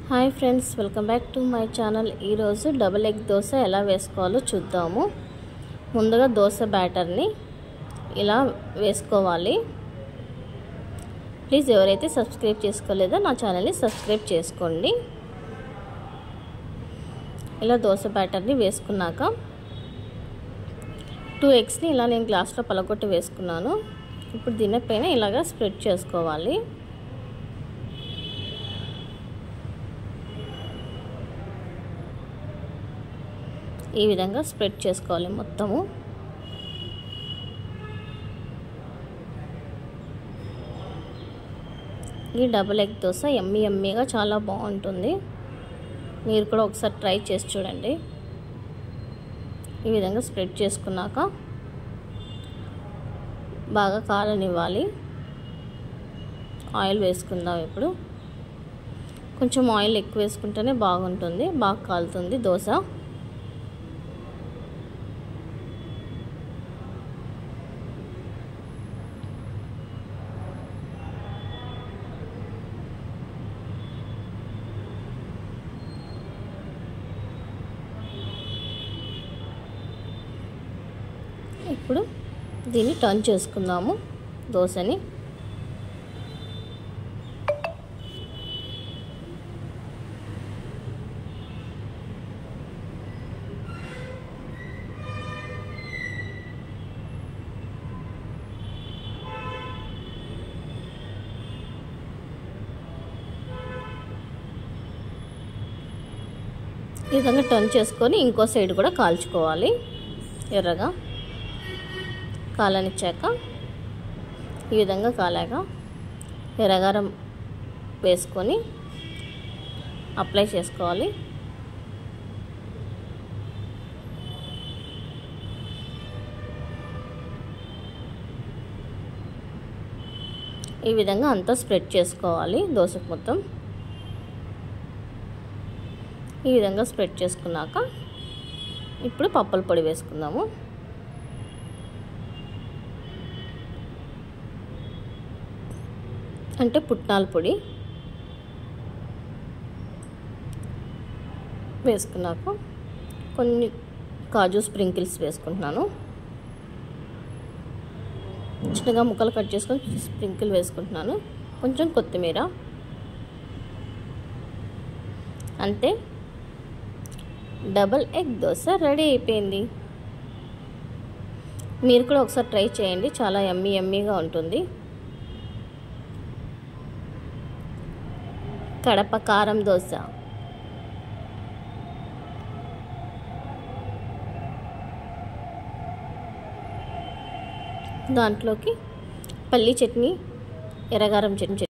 hi friends welcome back to my channel ఈరోజు double egg dosa ఎలా వేసుకోవాలో చూద్దాము ముందుగా దోశ బ్యాటర్ని ఇలా వేసుకోవాలి ప్లీజ్ ఎవరైతే సబ్స్క్రైబ్ చేసుకోలేదో నా ఛానల్ని సబ్స్క్రైబ్ చేసుకోండి ఇలా దోశ బ్యాటర్ని వేసుకున్నాక టూ ఎగ్స్ని ఇలా నేను గ్లాస్లో పలగొట్టి వేసుకున్నాను ఇప్పుడు దీనిపైన ఇలాగా స్ప్రెడ్ చేసుకోవాలి ఈ విధంగా స్ప్రెడ్ చేసుకోవాలి మొత్తము ఈ డబుల్ ఎగ్ దోశ ఎమ్మి ఎమ్మీగా చాలా బాగుంటుంది మీరు కూడా ఒకసారి ట్రై చేసి చూడండి ఈ విధంగా స్ప్రెడ్ చేసుకున్నాక బాగా కాలనివ్వాలి ఆయిల్ వేసుకుందాం ఇప్పుడు కొంచెం ఆయిల్ ఎక్కువ వేసుకుంటేనే బాగుంటుంది బాగా కాలుతుంది దోశ ఇప్పుడు దీన్ని టర్న్ చేసుకుందాము దోశని ఈ విధంగా టర్న్ చేసుకొని ఇంకో సైడ్ కూడా కాల్చుకోవాలి ఎర్రగా కాలనిచ్చాక ఈ విధంగా కాలాక ఎర్రగారం వేసుకొని అప్లై చేసుకోవాలి ఈ విధంగా అంతా స్ప్రెడ్ చేసుకోవాలి దోశకు మొత్తం ఈ విధంగా స్ప్రెడ్ చేసుకున్నాక ఇప్పుడు పప్పుల పొడి వేసుకుందాము అంటే పుట్నాల పొడి వేసుకున్నాక కొన్ని కాజు స్ప్రింకిల్స్ వేసుకుంటున్నాను చిన్నగా ముక్కలు కట్ చేసుకొని స్ప్రింకిల్ వేసుకుంటున్నాను కొంచెం కొత్తిమీర అంతే డబల్ ఎగ్ దోశ రెడీ అయిపోయింది మీరు కూడా ఒకసారి ట్రై చేయండి చాలా ఎమ్మీ ఎమ్మీగా ఉంటుంది కడప కారం దోశ దాంట్లోకి పల్లి చట్నీ ఎర్రగారం చట్నీ